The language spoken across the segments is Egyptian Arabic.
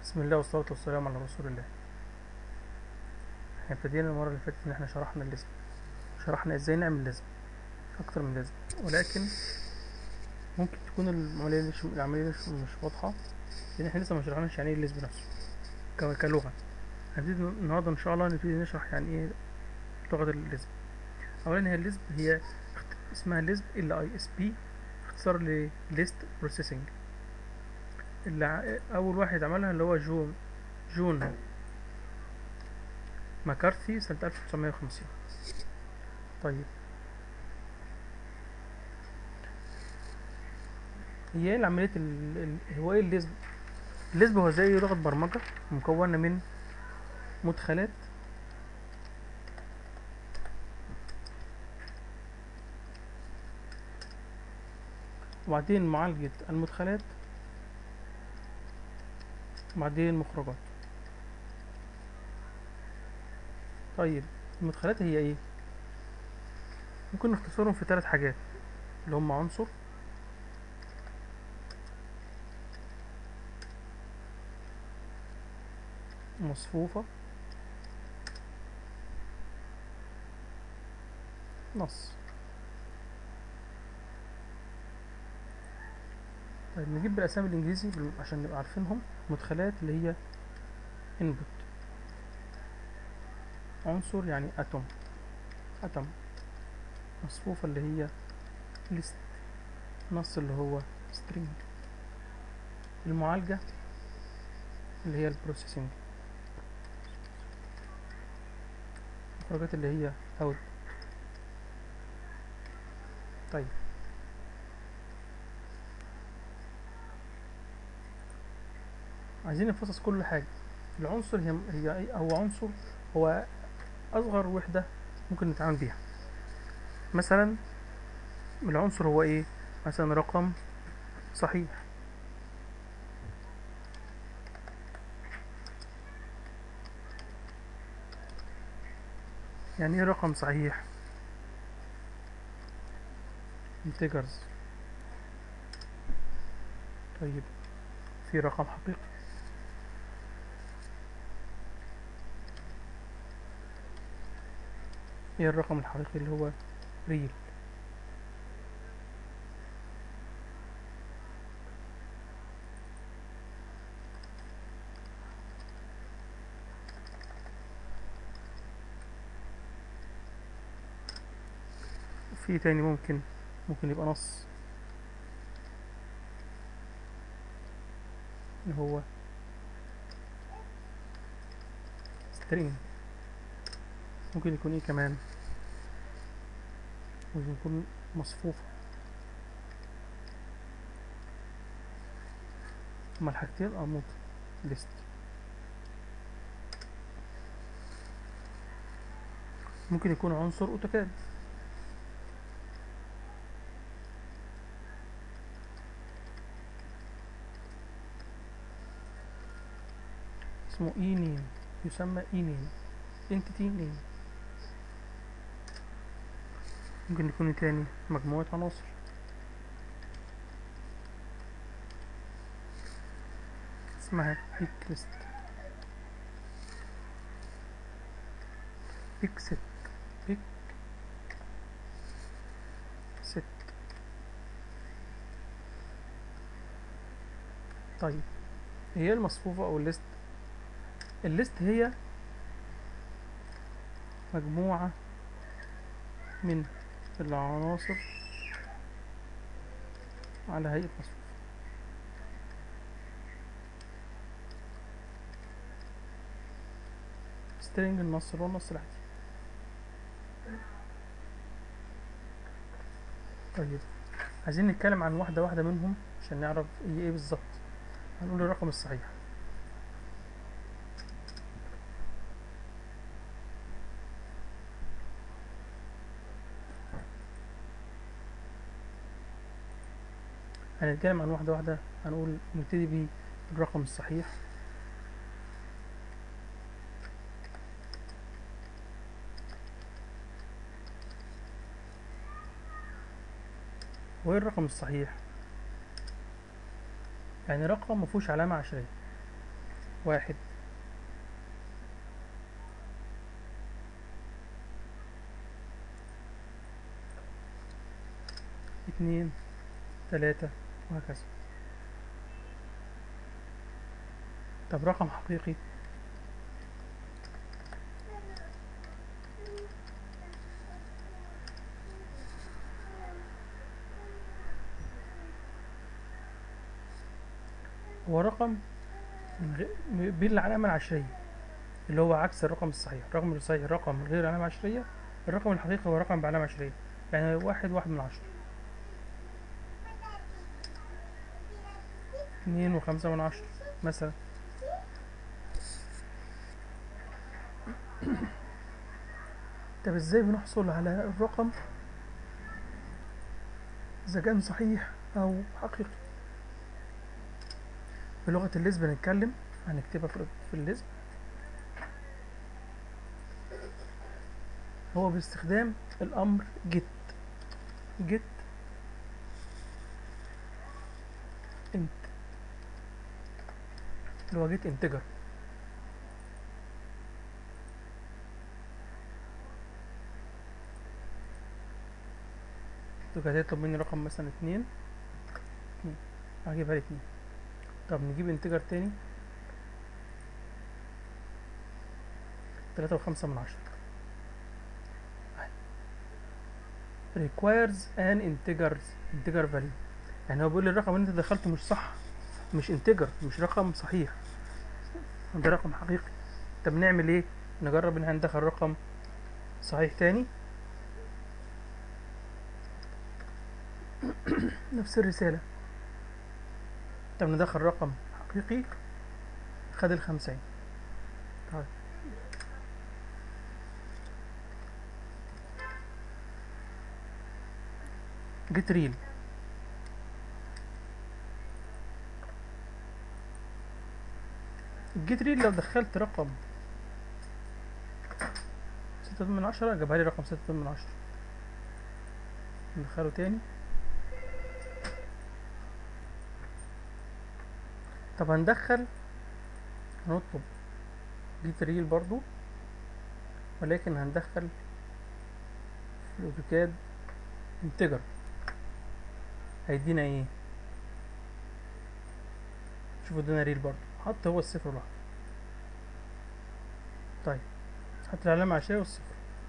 بسم الله والصلاة والسلام على رسول الله احنا ابتدينا المرة اللي فاتت ان احنا شرحنا اللزم شرحنا ازاي نعمل لزم اكتر من لزم ولكن ممكن تكون العملية مش العملية مش, مش واضحة لان احنا لسه ما شرحناش يعني ايه اللزم نفسه ك- كلغة هنبتدي النهاردة ان شاء الله نبتدي نشرح يعني ايه لغة اللزم اولا هي اللزم هي اخت- اسمها لزم ال اي اس بي اختصار ل list processing اللي ع- اول واحد عملها اللي هو جون جون مكارثي سنة 1950 طيب هي ايه عملية ال... ال... هو ايه الليزب الليزب هو زي لغة برمجة مكونة من مدخلات وبعدين معالجة المدخلات وبعدين مخرجات طيب المدخلات هي ايه ممكن نختصرهم في ثلاث حاجات اللي هم عنصر مصفوفة نص طيب نجيب بالاسامي الانجليزي بال- عشان نبقى عارفينهم مدخلات اللي هي input عنصر يعني اتوم اتوم مصفوفة اللي هي list نص اللي هو string المعالجة اللي هي البروسيسنج المخرجات اللي هي out طيب عايزين نفصص كل حاجة العنصر هي هي إيه؟ هو عنصر هو أصغر وحدة ممكن نتعامل بيها مثلا العنصر هو ايه مثلا رقم صحيح يعني ايه رقم صحيح integers طيب في رقم حقيقي ايه الرقم الحقيقي اللي هو real في تاني ممكن ممكن يبقى نص اللي هو string ممكن يكون ايه كمان ممكن يكون مصفوفة هما الحاجتين اه ممكن list ممكن يكون عنصر اوتوكاد اسمه اي نيم يسمى اي نيم entity name ممكن يكون إيه تاني مجموعة عناصر اسمها بيك ليست بيك ست بيك ست طيب هي المصفوفة أو الليست الليست هي مجموعة من العناصر على هيئة مصفوفة سترينج النص اللي هو النص العادي طيب عايزين نتكلم عن واحدة واحدة منهم عشان نعرف هي ايه بالظبط هنقول الرقم الصحيح هنتكلم عن واحدة واحدة هنقول نبتدي بالرقم الصحيح وايه الرقم الصحيح يعني رقم مفهوش علامة عشرية واحد اتنين تلاتة وهكذا طب رقم حقيقي هو رقم من غير- بين العلامة العشرية اللي هو عكس الرقم الصحيح الرقم الصحيح رقم غير علامة عشرية الرقم الحقيقي هو رقم بعلامة عشرية يعني واحد واحد من عشرة اتنين وخمسة من عشرة مثلا طب ازاي بنحصل على الرقم اذا كان صحيح او حقيقي بلغة الليز بنتكلم هنكتبها في في الليز هو باستخدام الامر get get int اللي هو get integer انتوا كده هتطلب مني رقم مثلا اتنين اتنين هجيبها لي اتنين طب نجيب انتجر تاني تلاتة وخمسة من عشرة requires an integer integer value يعني هو بيقول لي الرقم اللي انت دخلته مش صح مش انتجر مش رقم صحيح ده رقم حقيقي طب نعمل ايه نجرب ان احنا ندخل رقم صحيح تاني نفس الرسالة طب ندخل رقم حقيقي خد الخمسين طيب جيت ريل الجيت ريل لو دخلت رقم ستة من عشرة جابها لي رقم ستة من عشرة ندخله تاني طب هندخل هنطلب جيت ريل برضو ولكن هندخل في الاوتوكاد انتجر هيدينا ايه شوفوا ادينا ريل برضو حط هو الصفر لوحده طيب حط العلامة عشرية والصفر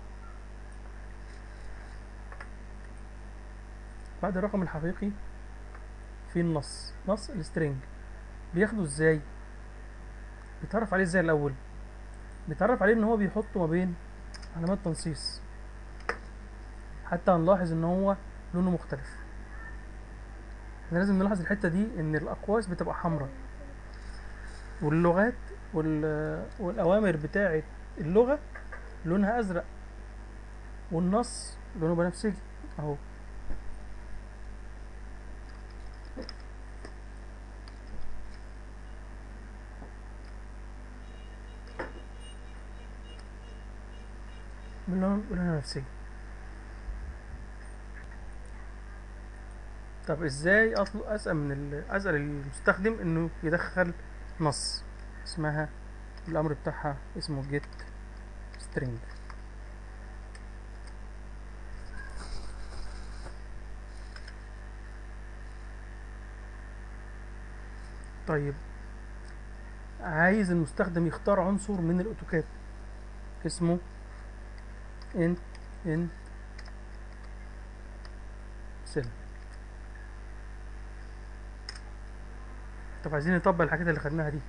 بعد الرقم الحقيقي في النص نص السترينج بياخده ازاي بيتعرف عليه ازاي الاول بيتعرف عليه ان هو بيحطه ما بين علامات تنصيص حتى هنلاحظ ان هو لونه مختلف احنا لازم نلاحظ الحته دي ان الاقواس بتبقى حمراء واللغات وال... والاوامر بتاعه اللغه لونها ازرق والنص لونه بنفسجي اهو باللون باللون بنفسجي طب ازاي اطلب اسال من ال... اسال المستخدم انه يدخل نص اسمها الامر بتاعها اسمه get string طيب عايز المستخدم يختار عنصر من الاوتوكاد اسمه int int cell طب عايزين نطبق الحاجات اللي خدناها دي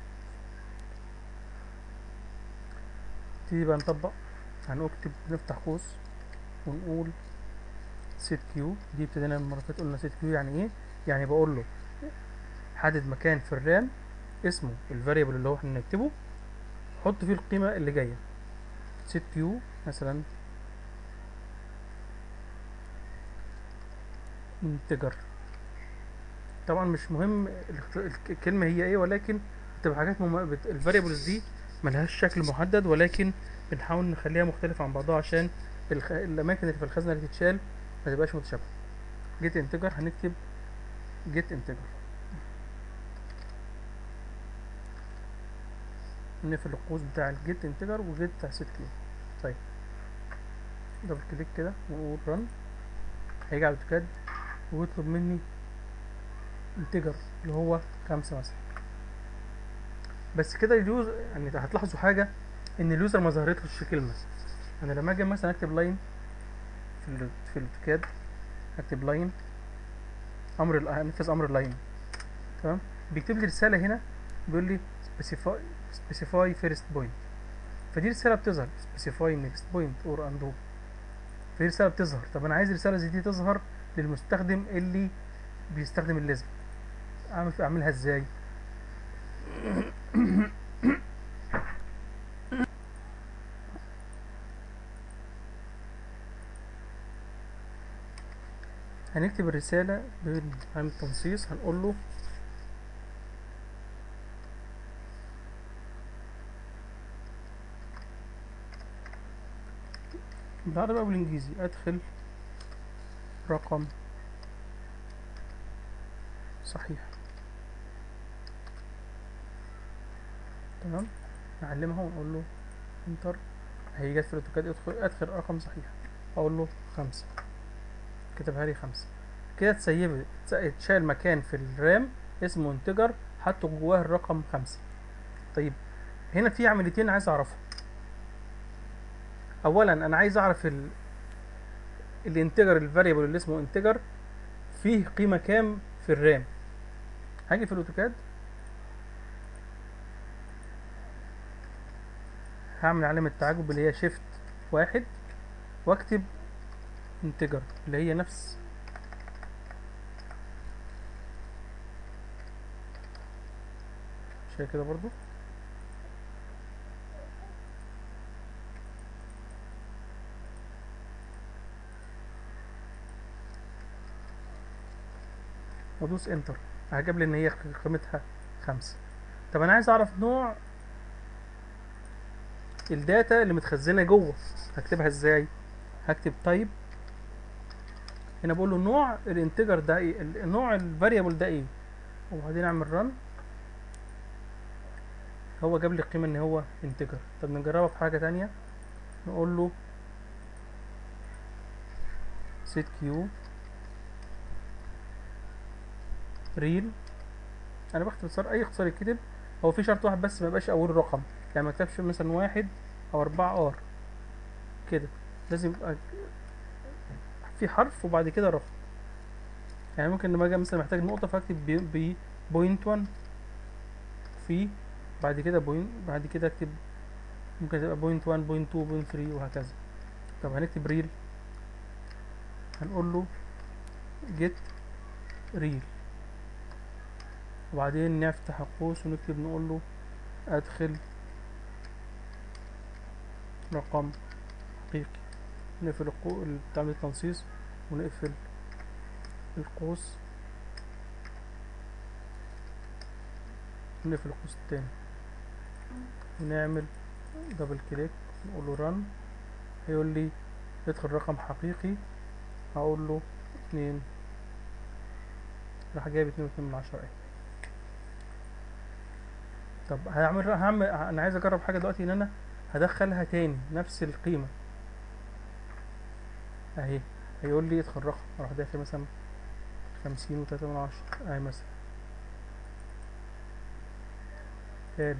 نبتدي بقى نطبق هنكتب نفتح قوس ونقول set q دي ابتدينا المرة اللي فاتت قلنا set q يعني ايه يعني بقول له حدد مكان في الرام اسمه الفاريبل اللي هو احنا نكتبه حط فيه القيمة اللي جاية set q مثلا انتجر طبعا مش مهم الاخت- الكلمة هي ايه ولكن بتبقى حاجات مم... بت... الفاريبلز دي ملهاش شكل محدد ولكن بنحاول نخليها مختلفة عن بعضها عشان الخ... الأماكن اللي في الخزنة اللي تتشال ما تبقاش متشابهة جيت انتجر هنكتب جيت انتجر نقفل القوس بتاع الجيت انتجر وجيت بتاع set كيو طيب دبل كليك كده ونقول رن هيجي على الاوتوكاد ويطلب مني انتجر اللي هو خمسة مثلا بس كده اليوزر يعني هتلاحظوا حاجة ان اليوزر ما ظهرتلوش كلمة انا لما اجي مثلا اكتب لاين في ال في الاوتوكاد اكتب لاين امر ال- هنفذ امر اللاين تمام بيكتب لي رسالة هنا بيقول لي specify specify first point فدي رسالة بتظهر specify next point or undo فدي رسالة بتظهر طب انا عايز الرسالة زي دي تظهر للمستخدم اللي بيستخدم اللازم اعمل اعملها ازاي هنكتب الرسالة بنعمل تنصيص هنقول له بالعربي او بالانجليزي ادخل رقم صحيح تمام نعلمها ونقول له انتر هيجي جت في الاوتوكاد ادخل ادخل رقم صحيح اقول له خمسة كتبها لي خمسة كده اتسيبت اتشال مكان في الرام اسمه انتجر حطوا جواه الرقم خمسة طيب هنا في عمليتين عايز اعرفهم اولا انا عايز اعرف ال الانتجر الفاريبل اللي اسمه انتجر فيه قيمة كام في الرام هاجي في الاوتوكاد هعمل علامة تعجب اللي هي شيفت واحد واكتب انتجر اللي هي نفس شايف كده برضو وادوس انتر هجيب لي ان هي قيمتها خمسة طب انا عايز اعرف نوع الداتا اللي متخزنه جوه هكتبها ازاي هكتب تايب هنا بقول له نوع الانتجر ده ايه ال- نوع الفاريبل ده ايه وبعدين اعمل رن هو جاب لي القيمه ان هو انتجر طب نجربها في حاجه تانية نقول له set q ريل انا بكتب اختصار اي اختصار يتكتب هو في شرط واحد بس ما يبقاش اول رقم يعني ما اكتبش مثلا واحد او اربعة ار كده لازم يبقى في حرف وبعد كده رقم يعني ممكن لما اجي مثلا محتاج نقطة فاكتب بي بي بوينت 1 في بعد كده بوينت بعد كده اكتب ممكن تبقى بوينت 1 بوينت 2 بوينت 3 وهكذا طب هنكتب ريل هنقول له جيت ريل وبعدين نفتح القوس ونكتب نقول له ادخل رقم حقيقي نقفل القو... تعمل التنصيص ونقفل القوس ونقفل القوس التاني ونعمل دبل كليك نقول له رن هيقول لي ادخل رقم حقيقي هقول له اتنين راح جايب اتنين واتنين من عشرة اهي طب هعمل هعمل انا عايز اجرب حاجه دلوقتي ان انا هدخلها تاني نفس القيمه اهي هيقول لي ادخل رقم اروح داخل مثلا خمسين وتلاتة من عشرة اهي مثلا تاني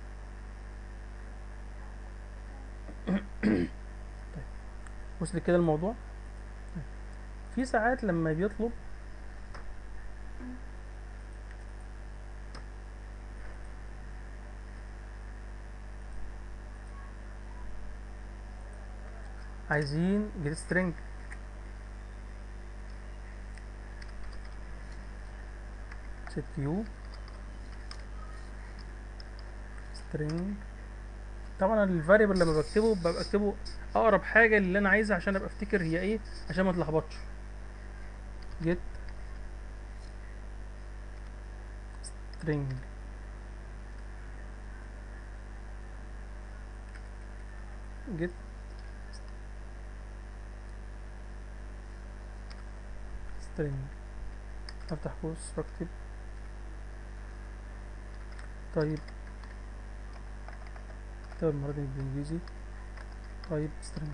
طيب وصل كده الموضوع طيب. في ساعات لما بيطلب عايزين جيت سترينج set view string طبعا الفاريبل لما بكتبه ببقى بكتبه اقرب حاجه اللي انا عايزها عشان ابقى افتكر هي ايه عشان ما اتلخبطش get string get string افتح قوس واكتب طيب نكتب المرة دي بالانجليزي طيب string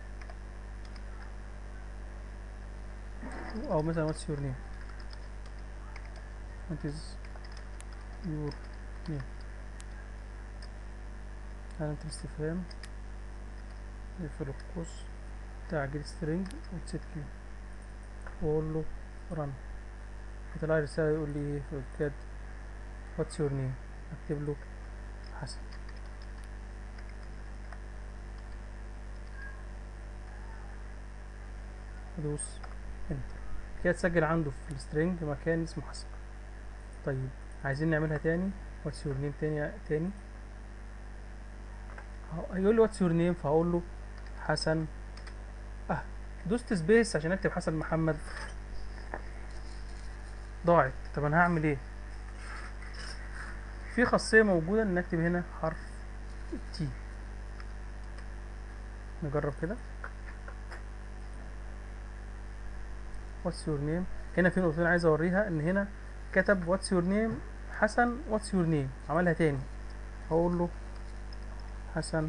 او مثلا what's your name what is your name علامة الاستفهام نقفل القوس تعجل string وتسيت كيو واقول له run يطلع لي رسالة يقول لي ايه في الكاد what's your name اكتب له حسن ادوس انتر كده تسجل عنده في السترنج مكان اسمه حسن طيب عايزين نعملها تاني واتس يور نيم تاني تاني ه- هيقول لي واتس يور نيم فهقول له حسن اه دوست سبيس عشان اكتب حسن محمد ضاعت طب انا هعمل ايه في خاصية موجودة ان اكتب هنا حرف تي نجرب كده واتس يور نيم هنا في نقطتين عايز اوريها ان هنا كتب واتس يور نيم حسن واتس يور نيم عملها تاني هقول له حسن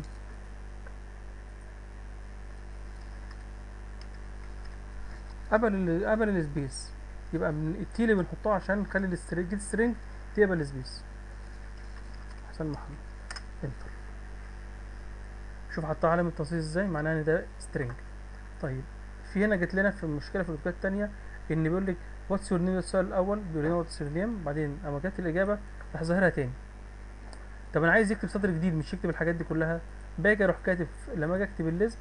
قبل ال قبل السبيس يبقى من التي اللي بنحطها عشان نخلي السترينج جيت سترينج تقبل السبيس حسن محمد انتر شوف حطها علامة تنصيص ازاي معناها ان ده سترينج طيب في هنا جت لنا في مشكله في الفيديوهات التانية ان بيقول لك واتس يور نيم السؤال الاول بيقول لنا واتس يور نيم بعدين اما جت الاجابه راح ظاهرها تاني طب انا عايز يكتب سطر جديد مش يكتب الحاجات دي كلها باجي اروح كاتب لما اجي اكتب الليزم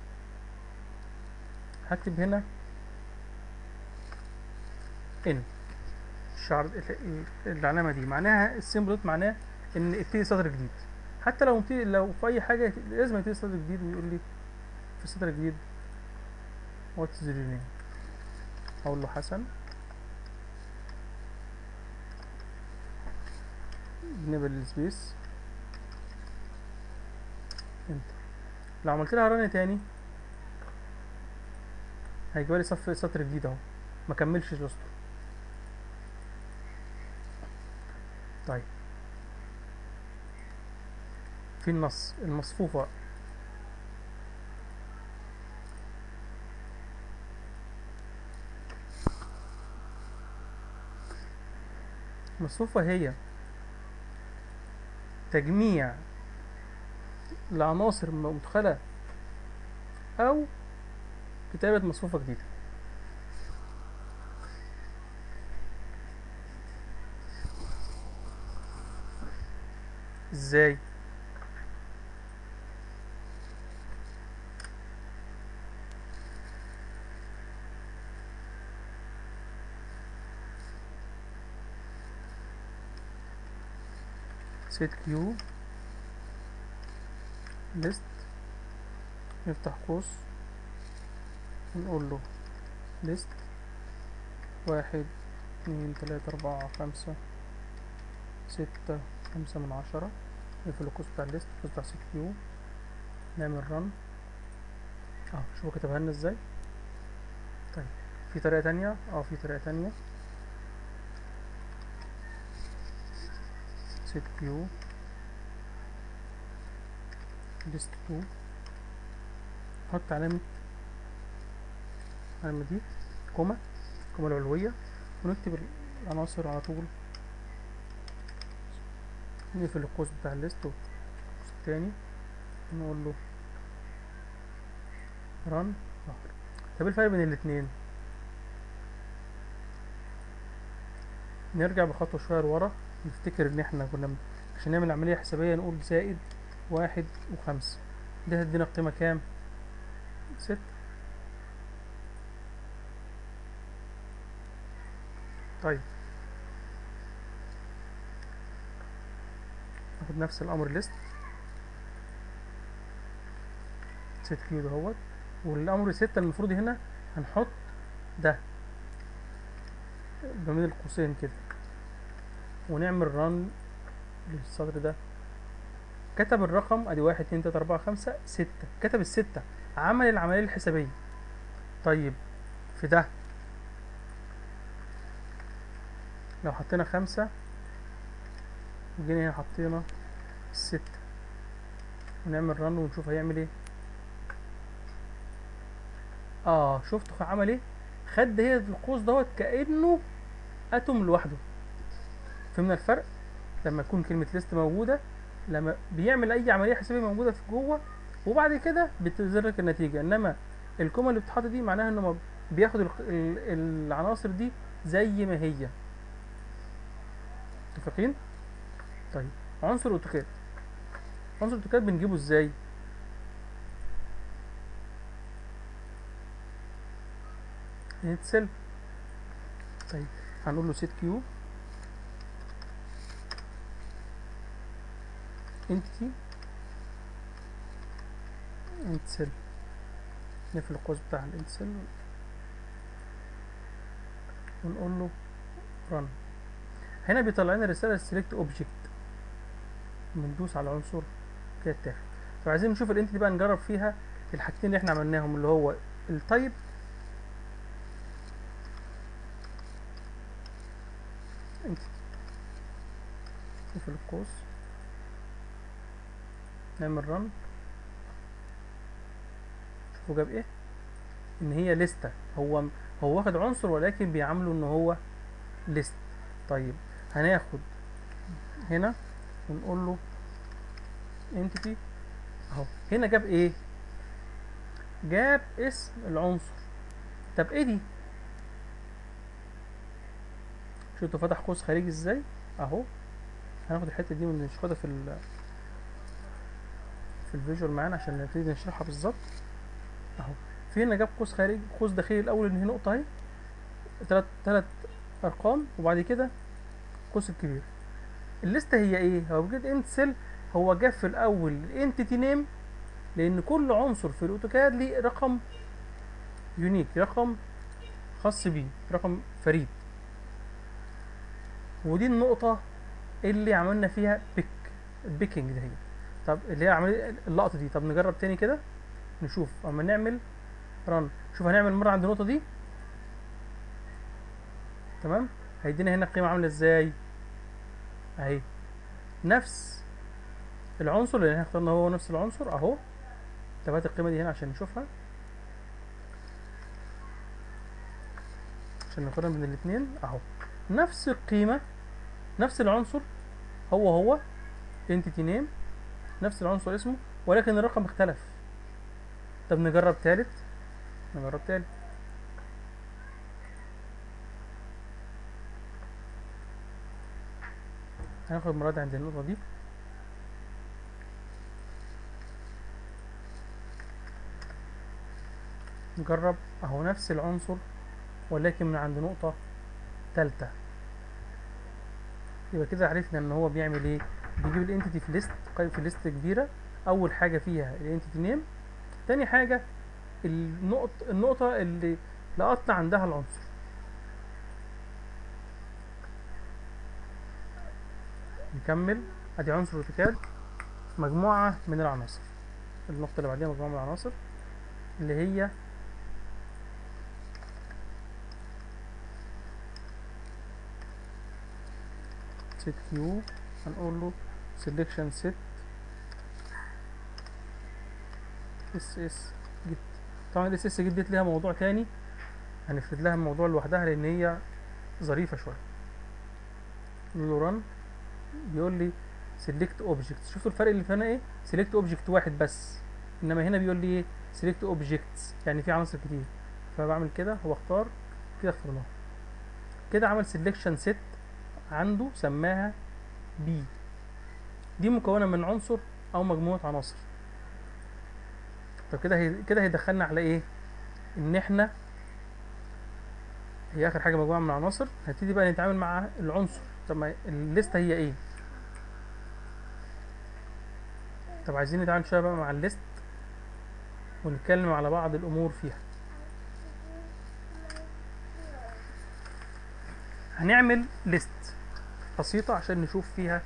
هكتب هنا ان الشعر ال- العلامه دي معناها السيمبل دوت معناه ان ابتدي سطر جديد حتى لو مبتدي لو في اي حاجه لازم يبتدي سطر جديد ويقول لي في السطر الجديد واتس يور نيم اقول له حسن نقبل السبيس انتر لو عملت لها رن تاني هيجيب لي صف سطر جديد اهو ما كملش الاسطر طيب في النص المصفوفة المصفوفة هي تجميع لعناصر مدخلة أو كتابة مصفوفة جديدة ازاي set كيو list نفتح قوس ونقول له list واحد اتنين تلاتة أربعة خمسة ستة خمسة من عشرة نقفل القوس بتاع الليست القوس بتاع سيت كيو نعمل رن اه شوفوا كتبها لنا ازاي طيب في طريقة تانية اه في طريقة تانية سيت كيو ليست 2 نحط علامة العلامة دي كوما الكوما العلوية ونكتب العناصر على طول نقفل القوس بتاع الليست والقوس التاني ونقول له ران ظهر طب ايه الفرق بين الاتنين نرجع بخطوة شوية لورا نفتكر ان احنا كنا م- عشان نعمل عملية حسابية نقول زائد واحد وخمسة ده هتدينا قيمة كام ست طيب ناخد نفس الامر ليست ست كيو دهوت والامر ستة المفروض هنا هنحط ده بين القوسين كده ونعمل رن للسطر ده كتب الرقم ادي واحد اتنين تلاتة اربعة خمسة ستة كتب الستة عمل العملية الحسابية طيب في ده لو حطينا خمسة وجينا هنا حطينا ستة ونعمل رن ونشوف هيعمل ايه اه شفتوا عمل ايه خد هي القوس دوت كانه اتوم لوحده فهمنا الفرق لما تكون كلمه ليست موجوده لما بيعمل اي عمليه حسابيه موجوده في جوه وبعد كده بتظهر لك النتيجه انما الكومه اللي بتتحط دي معناها انه ما بياخد ال- ال- العناصر دي زي ما هي متفقين طيب عنصر اوتوكاد عنصر اوتوكاد بنجيبه ازاي نتسل طيب هنقول له سيت كيو انتيتي انتسل نقفل القوس بتاع الانتسل ونقول له رن هنا بيطلع لنا رسالة select object بندوس على عنصر كده اتاخد طب عايزين نشوف الانتيتي بقى نجرب فيها الحاجتين اللي احنا عملناهم اللي هو التايب نقفل القوس نعمل رن شوفوا جاب ايه ان هي لستة هو هو واخد عنصر ولكن بيعامله ان هو ليست طيب هناخد هنا ونقول له entity اهو هنا جاب ايه جاب اسم العنصر طب ايه دي شفتوا فتح قوس خارجي ازاي اهو هناخد الحته دي ونشوفها في ال في الفيجوال معانا عشان نبتدي نشرحها بالظبط اهو في هنا جاب قوس خارجي قوس داخلي الاول ان هي نقطه اهي تلات تلات ارقام وبعد كده القوس الكبير الليسته هي ايه هو بجد انت سيل هو جاب في الاول الانتيتي نيم لان كل عنصر في الاوتوكاد ليه رقم يونيك رقم خاص بيه رقم فريد ودي النقطة اللي عملنا فيها بيك البيكنج ده هي طب اللي هي عملية اللقطة دي طب نجرب تاني كده نشوف اما نعمل رن شوف هنعمل مرة عند النقطة دي تمام هيدينا هنا القيمة عاملة ازاي اهي نفس العنصر اللي احنا اخترنا هو نفس العنصر اهو طب هات القيمة دي هنا عشان نشوفها عشان نقارن بين الاتنين اهو نفس القيمة نفس العنصر هو هو entity name نفس العنصر اسمه ولكن الرقم اختلف طب نجرب تالت نجرب تالت هناخد مراد عند النقطة دي نجرب اهو نفس العنصر ولكن من عند نقطة تالتة يبقى كده عرفنا ان هو بيعمل ايه بيجيب الانتيتي في ليست في ليست كبيرة اول حاجة فيها الانتيتي نيم تاني حاجة النقط النقطة اللي لقطنا عندها العنصر نكمل ادي عنصر اوتوكاد مجموعة من العناصر النقطة اللي بعديها مجموعة من العناصر اللي هي set كيو هنقول له selection set اس اس جيت طبعا الاس اس جيت ديت ليها موضوع تاني هنفرد لها الموضوع لوحدها لان هي ظريفة شوية نقول له run بيقول لي select objects شفتوا الفرق اللي في هنا ايه select object واحد بس انما هنا بيقول لي ايه select objects يعني في عناصر كتير فبعمل كده هو اختار كده اخترناها كده عمل selection set عنده سماها بي دي مكونة من عنصر او مجموعة عناصر طب كده هي كده هيدخلنا على ايه ان احنا هي اخر حاجة مجموعة من العناصر هنبتدي بقى نتعامل مع العنصر طب ما الليستة هي ايه طب عايزين نتعامل شوية بقى مع الليست ونتكلم على بعض الامور فيها هنعمل ليست بسيطة عشان نشوف فيها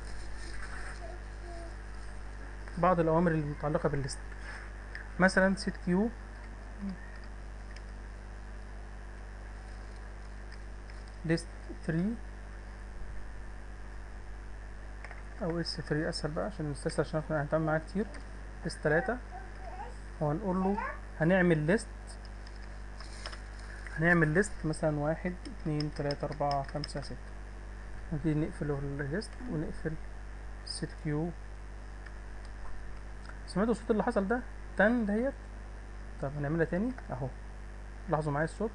بعض الأوامر المتعلقة بالليست مثلا set كيو list 3 أو اس 3 أسهل بقى عشان نستسهل عشان احنا هنتعامل معاها كتير ليست تلاتة وهنقول له هنعمل ليست هنعمل ليست مثلا واحد اتنين تلاتة أربعة خمسة ستة نبتدي نقفل الليست ونقفل set كيو سمعتوا الصوت اللي حصل ده تن دهيت طب هنعملها تاني اهو لاحظوا معايا الصوت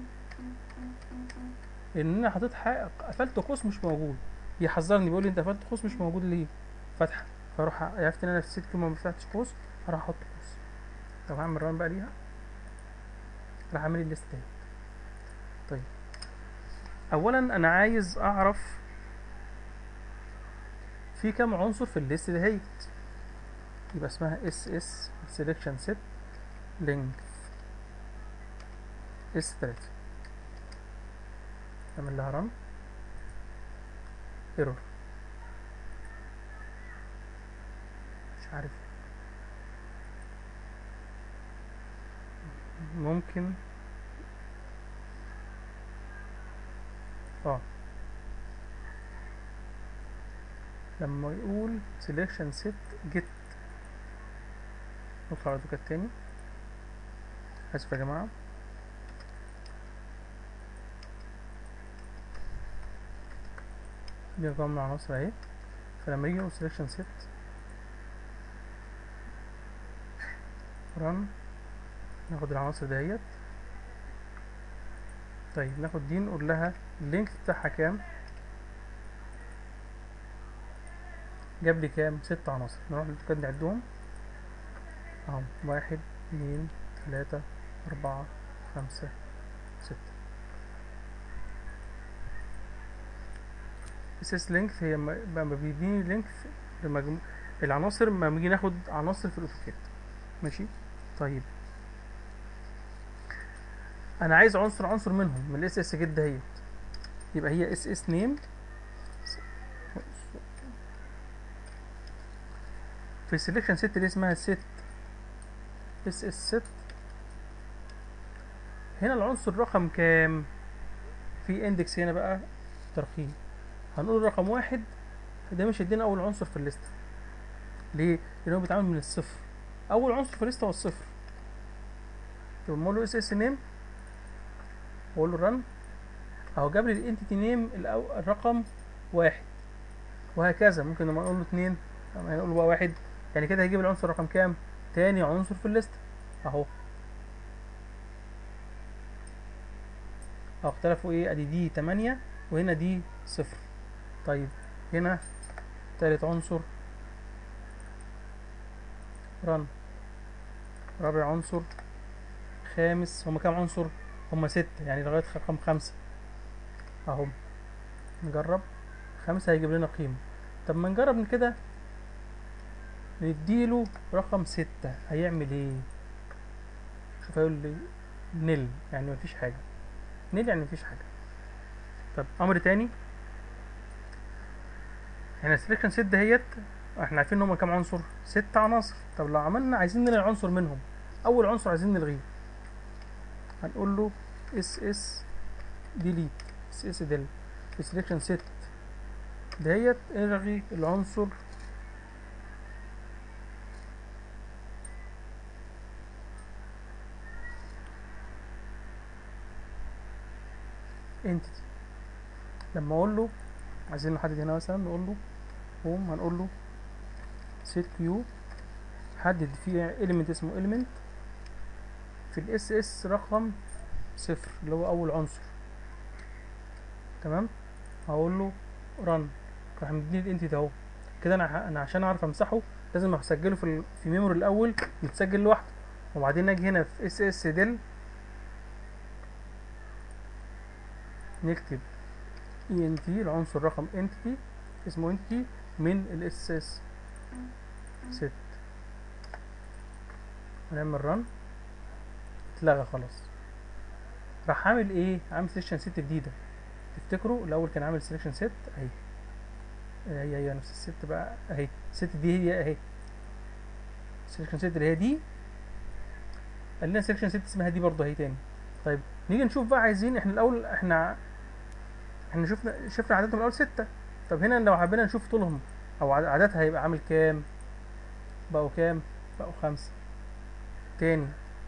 ان انا حطيت حق قفلت قوس مش موجود يحذرني بيقول لي انت قفلت قوس مش موجود ليه فتحه فاروح عرفت ان انا في الست كيو ما فتحتش قوس هروح احط قوس طب هعمل ران بقى ليها راح اعمل الليست دهيت طيب اولا انا عايز اعرف في كام عنصر في الليست دهيت يبقى اسمها اس اس selection set length اس 3 نعمل لها رن ايرور مش عارف ممكن اه لما يقول selection set get نطلع على دوكات تاني اسف يا جماعة دي ارقام العناصر اهي فلما يجي يقول selection set run ناخد العناصر دهيت طيب ناخد دي نقول لها اللينك بتاعها كام جاب لي كام ست عناصر نروح للدوكات نعدهم اهو واحد اتنين تلاتة أربعة خمسة ستة اساس لينكث هي لما بيديني لينكث لمجموع العناصر لما بنيجي ناخد عناصر في الاوتوكاد ماشي طيب انا عايز عنصر عنصر منهم من الاس اس جيت دهيت يبقى هي اس اس نيم في السلكشن ست اللي اسمها ست اس اس ست هنا العنصر رقم كام في اندكس هنا بقى ترقيم هنقول رقم واحد ده مش هيدينا اول عنصر في الليسته ليه لان هو بيتعامل من الصفر اول عنصر في الليسته هو الصفر طب نقول له اس اس نيم واقول له رن اهو جاب لي الانتيتي نيم الرقم واحد وهكذا ممكن لما نقول له اتنين لما نقول له بقى واحد يعني كده هيجيب العنصر رقم كام تاني عنصر في الليست اهو اهو اختلفوا ايه ادي دي تمانية وهنا دي صفر طيب هنا تالت عنصر رن رابع عنصر خامس هما كام عنصر هما ستة يعني لغاية رقم خمسة اهو نجرب خمسة هيجيب لنا قيمة طب ما نجرب من كده نديله رقم ستة هيعمل ايه شوف هيقول لي نل يعني مفيش حاجة نل يعني مفيش حاجة طب امر تاني هنا السلكشن ست دهيت احنا عارفين ان هما كام عنصر ست عناصر طب لو عملنا عايزين نلغي عنصر منهم اول عنصر عايزين نلغيه هنقول له اس اس ديليت اس اس ديل في سلكشن ست دهيت الغي العنصر entity لما اقول له عايزين نحدد هنا مثلا نقول له هوم هنقول له set q حدد فيه element اسمه element في الاس اس رقم صفر اللي هو اول عنصر تمام هقول له run راح مديني الانتيتي اهو كده انا انا عشان اعرف امسحه لازم اسجله في ال... في ميموري الاول يتسجل لوحده وبعدين اجي هنا في اس اس ديل نكتب اي ان تي العنصر رقم انتيتي اسمه انتيتي من الاس اس ست ونعمل رن اتلغى خلاص راح عامل ايه عامل سيلكشن ست جديده تفتكروا الاول كان عامل سيلكشن ست اهي هي هي نفس الست بقى اهي الست دي هي اهي سيلكشن ست اللي هي دي قال لنا سيلكشن ست اسمها دي برضه اهي تاني طيب نيجي نشوف بقى عايزين احنا الاول احنا احنا شفنا شفنا عددهم الاول ستة طب هنا لو حبينا نشوف طولهم او عددها هيبقى عامل كام بقوا كام بقوا خمسة تاني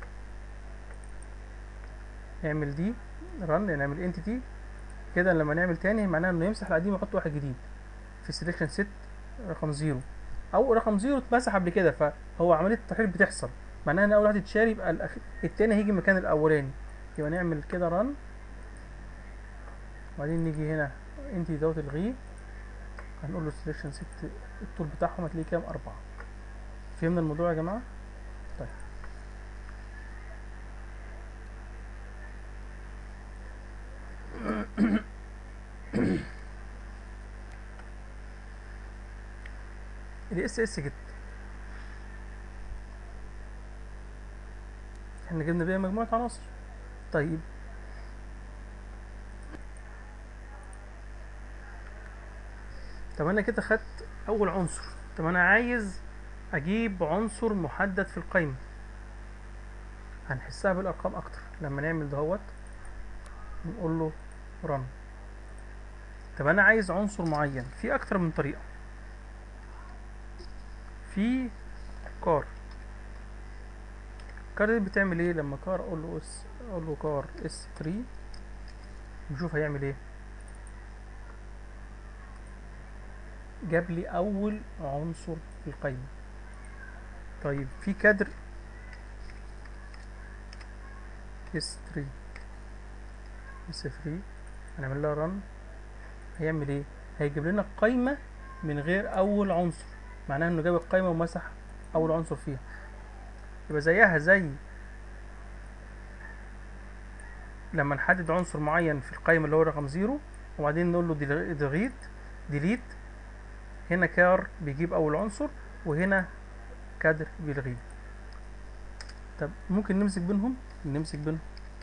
نعمل دي رن نعمل انتيتي كده لما نعمل تاني معناها انه يمسح القديم ويحط واحد جديد في سيلكشن ست رقم زيرو او رقم زيرو اتمسح قبل كده فهو عمليه التحرير بتحصل معناها ان اول واحد يتشال يبقى الأخ... التاني هيجي مكان الاولاني يبقى نعمل كده رن وبعدين نيجي هنا انتي دوت الغيه هنقول له سيلكشن ست الطول بتاعهم هتلاقيه كام أربعة فهمنا الموضوع يا جماعة طيب ال اس اس جت احنا جبنا بيها مجموعة عناصر طيب طب انا كده خدت اول عنصر طب انا عايز اجيب عنصر محدد في القائمة هنحسها بالارقام اكتر لما نعمل دهوت نقول له رن طب انا عايز عنصر معين في اكتر من طريقة في كار كار دي بتعمل ايه لما كار اقول له اس اقول له كار اس 3 نشوف هيعمل ايه جاب لي اول عنصر في القائمة طيب في كادر اس 3 اس 3 هنعمل لها رن هيعمل ايه هيجيب لنا قائمة من غير اول عنصر معناها انه جاب القائمة ومسح اول عنصر فيها يبقى زيها زي لما نحدد عنصر معين في القائمة اللي هو رقم زيرو وبعدين نقول له ديليت ديليت هنا كار بيجيب اول عنصر وهنا كادر بيلغيه طب ممكن نمسك بينهم نمسك بينهم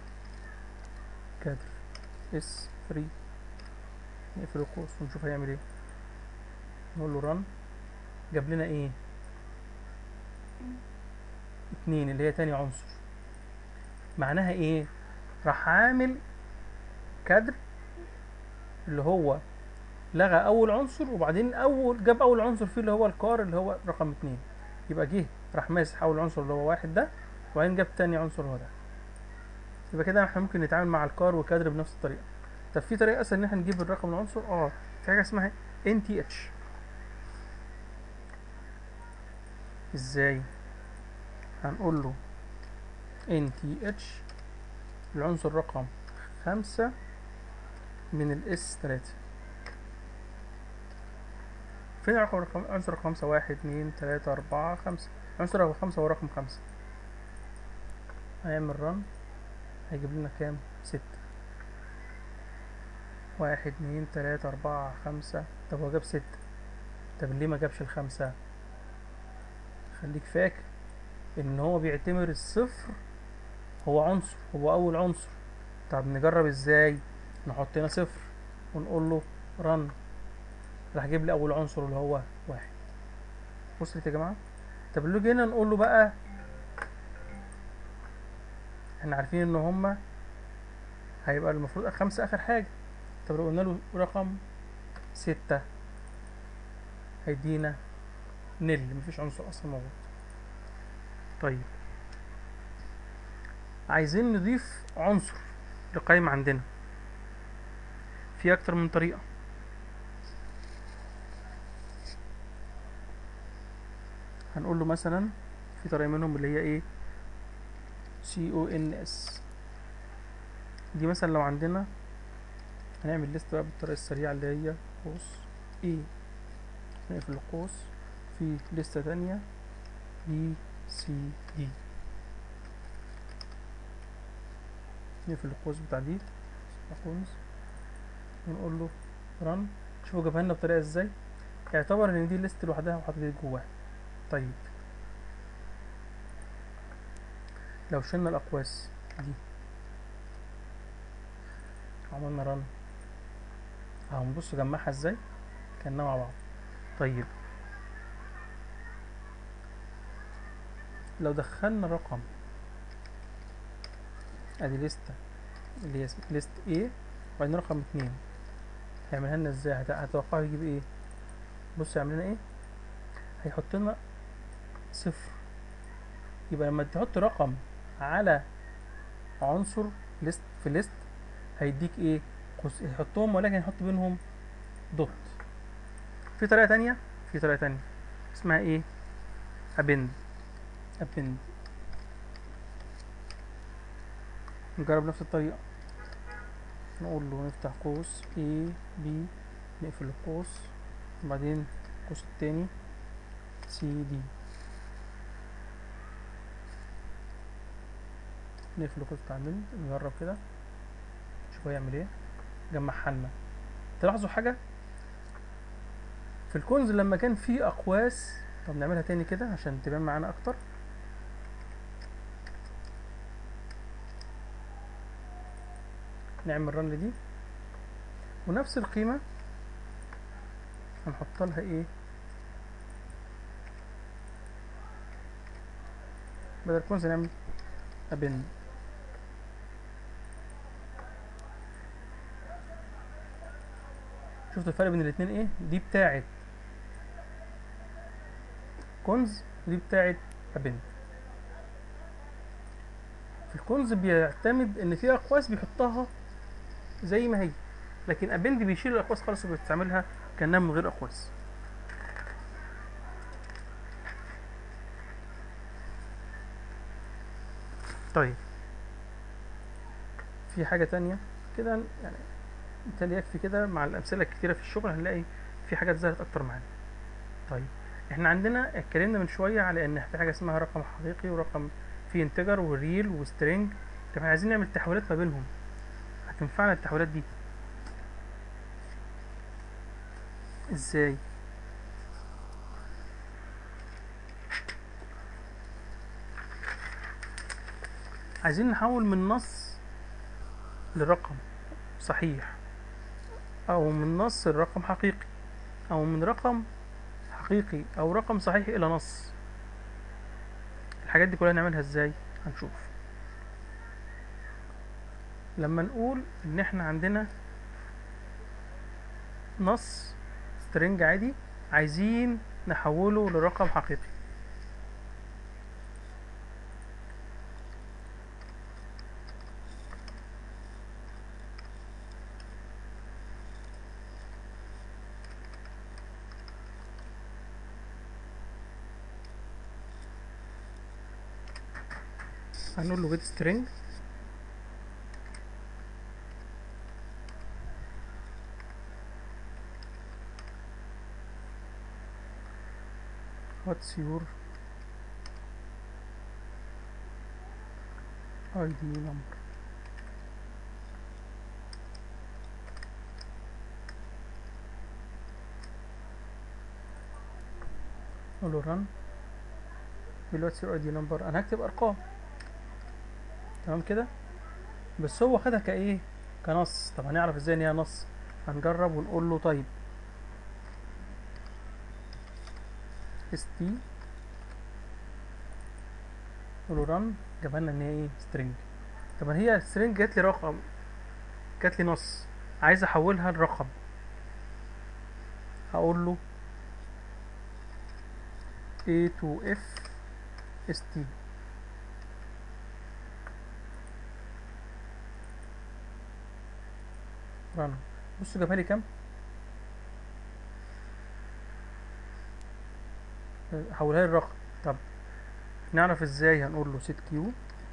كادر اس 3 نقفل القوس ونشوف هيعمل ايه نقول له رن جاب لنا ايه اتنين اللي هي تاني عنصر معناها ايه راح عامل كادر اللي هو لغى اول عنصر وبعدين اول جاب اول عنصر فيه اللي هو الكار اللي هو رقم اتنين يبقى جه راح ماسح اول عنصر اللي هو واحد ده وبعدين جاب تاني عنصر هو ده يبقى كده احنا ممكن نتعامل مع الكار والكادر بنفس الطريقه طب في طريقه اسهل ان احنا نجيب الرقم العنصر اه في حاجه اسمها ان تي اتش ازاي هنقول له ان تي اتش العنصر رقم خمسة من الاس تلاتة فين رقم رقم عنصر رقم خمسة واحد اتنين تلاتة أربعة خمسة عنصر رقم خمسة هو رقم خمسة هيعمل رن هيجيب لنا كام ستة واحد اتنين تلاتة أربعة خمسة طب هو جاب ستة طب ليه ما جابش الخمسة خليك فاكر ان هو بيعتبر الصفر هو عنصر هو اول عنصر طب نجرب ازاي نحط هنا صفر ونقول له رن راح يجيب لي اول عنصر اللي هو واحد وصلت يا جماعه طب اللي هنا نقول له بقى احنا عارفين ان هما هيبقى المفروض خمسة اخر حاجة طب لو قلنا له رقم ستة هيدينا نل مفيش عنصر اصلا موجود طيب عايزين نضيف عنصر لقائمة عندنا في اكتر من طريقة هنقول له مثلا في طريقة منهم اللي هي ايه سي او ان اس دي مثلا لو عندنا هنعمل ليست بقى بالطريقة السريعة اللي هي قوس ايه نقفل القوس في لستة تانية بي سي دي نقفل القوس بتاع دي قوس ونقول له رن شوفوا جابها لنا بطريقة ازاي اعتبر ان دي ليست لوحدها وحط دي جواها طيب لو شلنا الاقواس دي عملنا رن اهو بصوا جمعها ازاي كانها مع بعض طيب لو دخلنا رقم ادي لستة اللي هي ليست A وبعدين رقم اتنين هيعملها لنا ازاي هت- هتوقعوا يجيب ايه بص يعمل لنا ايه هيحط لنا صفر يبقى لما تحط رقم على عنصر ليست في ليست هيديك ايه قوس يحطهم ولكن يحط بينهم دوت في طريقة تانية في طريقة تانية اسمها ايه append append نجرب نفس الطريقة نقول له نفتح قوس A B نقفل القوس وبعدين القوس التاني C D نقفل القوس بتاع البنت نجرب كده نشوف هيعمل ايه جمعها لنا تلاحظوا حاجة في الكونز لما كان فيه أقواس طب نعملها تاني كده عشان تبان معانا أكتر نعمل رن دي ونفس القيمة هنحط لها ايه بدل كونز نعمل ابن شفت الفرق بين الاتنين ايه دي بتاعت كونز ودي بتاعت ابن في الكونز بيعتمد ان في اقواس بيحطها زي ما هي لكن ابند بيشيل الاقواس خالص وبيستعملها كانها من غير اقواس طيب في حاجة تانية كده يعني بالتالي يكفي كده مع الأمثلة الكتيرة في الشغل هنلاقي في حاجات ظهرت أكتر معانا طيب احنا عندنا اتكلمنا من شوية على إن في حاجة اسمها رقم حقيقي ورقم فيه انتجر وريل وسترينج طب احنا عايزين نعمل تحويلات ما بينهم هتنفعنا التحويلات دي ازاي عايزين نحول من نص لرقم صحيح او من نص لرقم حقيقي او من رقم حقيقي او رقم صحيح الى نص الحاجات دي كلها نعملها ازاي هنشوف لما نقول ان احنا عندنا نص سترينج عادي عايزين نحوله لرقم حقيقي هنقول له get string what's your ID number نقول له run يقول what's your ID number انا هكتب ارقام تمام كده بس هو خدها كايه كنص طب هنعرف ازاي ان هي نص هنجرب ونقول له طيب اس تي نقول له رن جابها لنا ان هي ايه سترينج طب هي سترينج جات لي رقم جات لي نص عايز احولها لرقم هقول له A to F ST رن بص جابها لي كام حولها لي الرقم طب نعرف ازاي هنقول له set q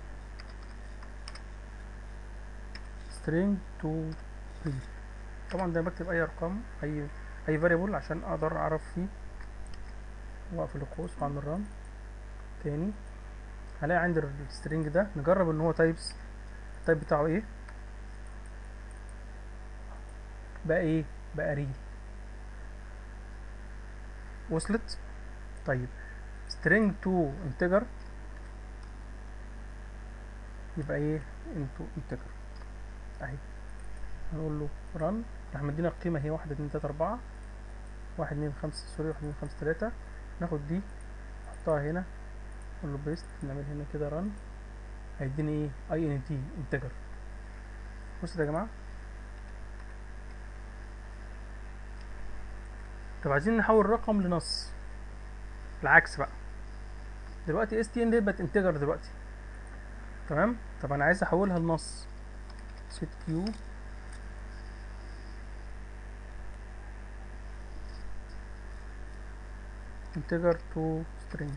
string to read طبعا ده بكتب اي ارقام اي اي variable عشان اقدر اعرف فيه واقفل القوس واعمل رن تاني هلاقي عندي السترينج ده نجرب ان هو تايبس التايب بتاعه ايه بقى ايه بقى ريل وصلت طيب string to integer يبقى ايه into integer اهي هنقول له run راح مدينا القيمة هي واحد اتنين تلاتة اربعة واحد اتنين خمسة سوري واحد اتنين خمسة تلاتة ناخد دي نحطها هنا نقول له بيست نعمل هنا كده run هيديني ايه اي ان تي integer بصوا يا جماعة طب عايزين نحول رقم لنص العكس بقى دلوقتي اس تي ان دي بقت انتجر دلوقتي تمام طب انا عايز احولها لنص set كيو integer to string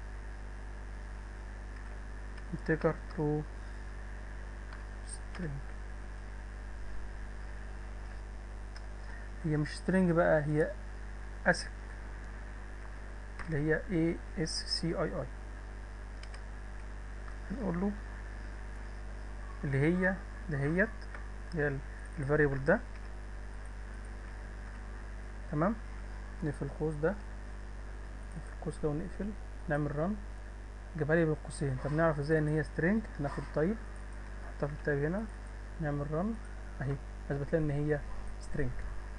integer to string هي مش string بقى هي asc اللي هي a s c i i نقول له اللي هي دهيت اللي هي الفاريبل ده تمام نقفل القوس ده نقفل القوس ده ونقفل نعمل رن جابها لي بالقوسين طب نعرف ازاي ان هي سترينج هناخد تايب نحطها في التايب هنا نعمل رن اهي اثبت لنا ان هي سترينج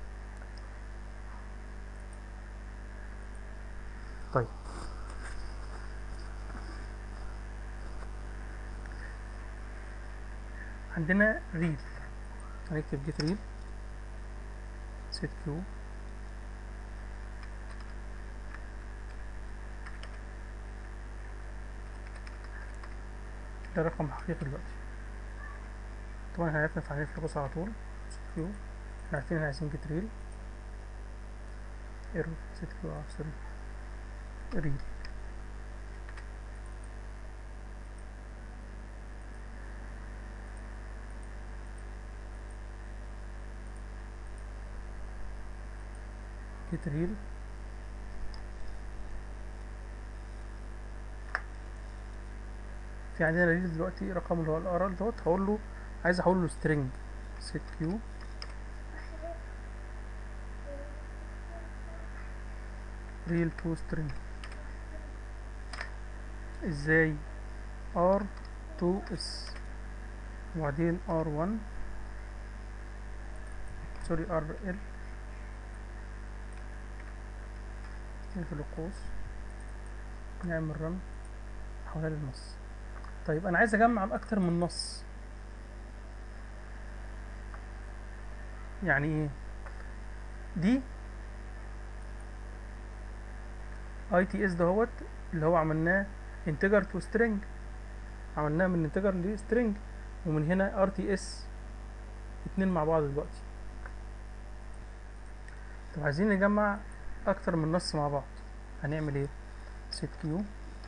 طيب عندنا ريد هنكتب جيت ريد سيت كيو ده رقم حقيقي دلوقتي طبعا احنا عرفنا تعريف القوس على طول سيت كيو احنا عارفين احنا عايزين جيت ريل ايرور سيت كيو اه سوري ريل جيت ريل في عندنا ريل دلوقتي رقم اللي هو الارل دوت هقول له عايز احول له سترينج سيت كيو ريل تو سترينج ازاي ار 2 اس وبعدين ار 1 سوري ار ال نقفل القوس نعمل رن حوالين النص طيب انا عايز اجمع اكتر من نص يعني ايه دي اي تي اس دهوت اللي هو عملناه انتجر تو سترينج عملناه من انتجر لسترينج ومن هنا ار تي اس اتنين مع بعض دلوقتي طب عايزين نجمع اكتر من نص مع بعض هنعمل ايه سيت كيو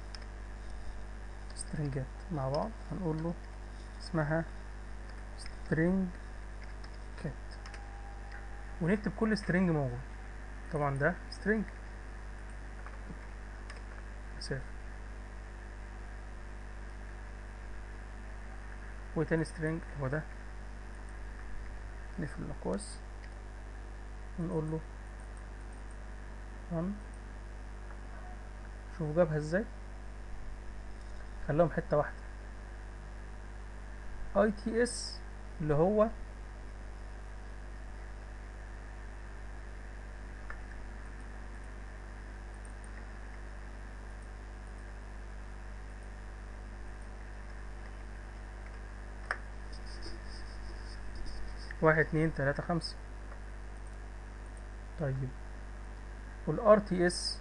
سترينجات مع بعض هنقول له اسمها سترينج كات ونكتب كل سترينج موجود طبعا ده سترينج مسافة وتاني سترينج هو ده نقفل الأقواس ونقول له رن شوفوا جابها ازاي خلاهم حتة واحدة اي تي اس اللي هو واحد اتنين تلاتة خمسة طيب والار تي اس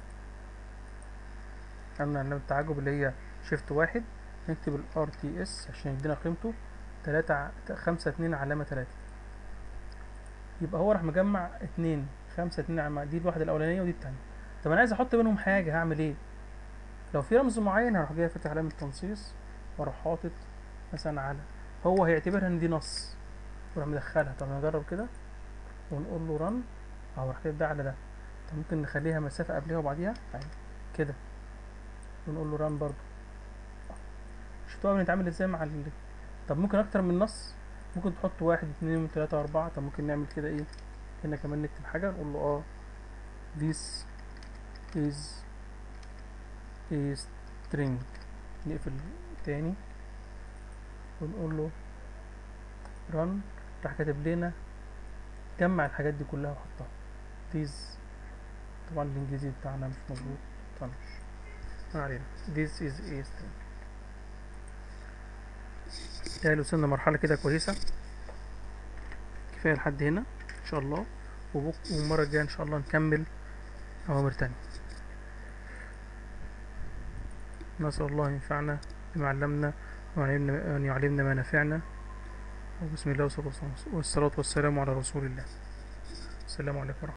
عملنا علامة التعجب اللي هي شيفت واحد نكتب الار تي اس عشان يدينا قيمته تلاتة ع- خمسة اتنين علامة تلاتة يبقى هو راح مجمع اتنين خمسة اتنين علامة دي الواحدة الأولانية ودي التانية طب أنا عايز أحط بينهم حاجة هعمل إيه؟ لو في رمز معين هروح جاي فاتح علامة تنصيص وأروح حاطط مثلا على هو هيعتبرها إن دي نص وراح مدخلها طب نجرب كده ونقول له رن أهو راح كده ده على ده طب ممكن نخليها مسافة قبلها وبعديها أهي كده ونقول له ران برضو شفتوها بنتعامل ازاي مع ال... طب ممكن اكتر من نص ممكن تحط واحد اتنين تلاتة اربعة طب ممكن نعمل كده ايه هنا كمان نكتب حاجة نقول له اه this is a string نقفل تاني ونقول له run راح كاتب لنا جمع الحاجات دي كلها وحطها this طبعا الانجليزي بتاعنا مش مظبوط طنش ما علينا this is a string تالي وصلنا مرحلة كده كويسة كفاية لحد هنا ان شاء الله وبك والمرة الجاية ان شاء الله نكمل اوامر تانية نسأل الله أن ينفعنا بما علمنا وأن يعلمنا- وأن يعلمنا ما نفعنا وبسم الله والصلاة والسلام- والصلاة والسلام على رسول الله السلام عليكم ورحمة الله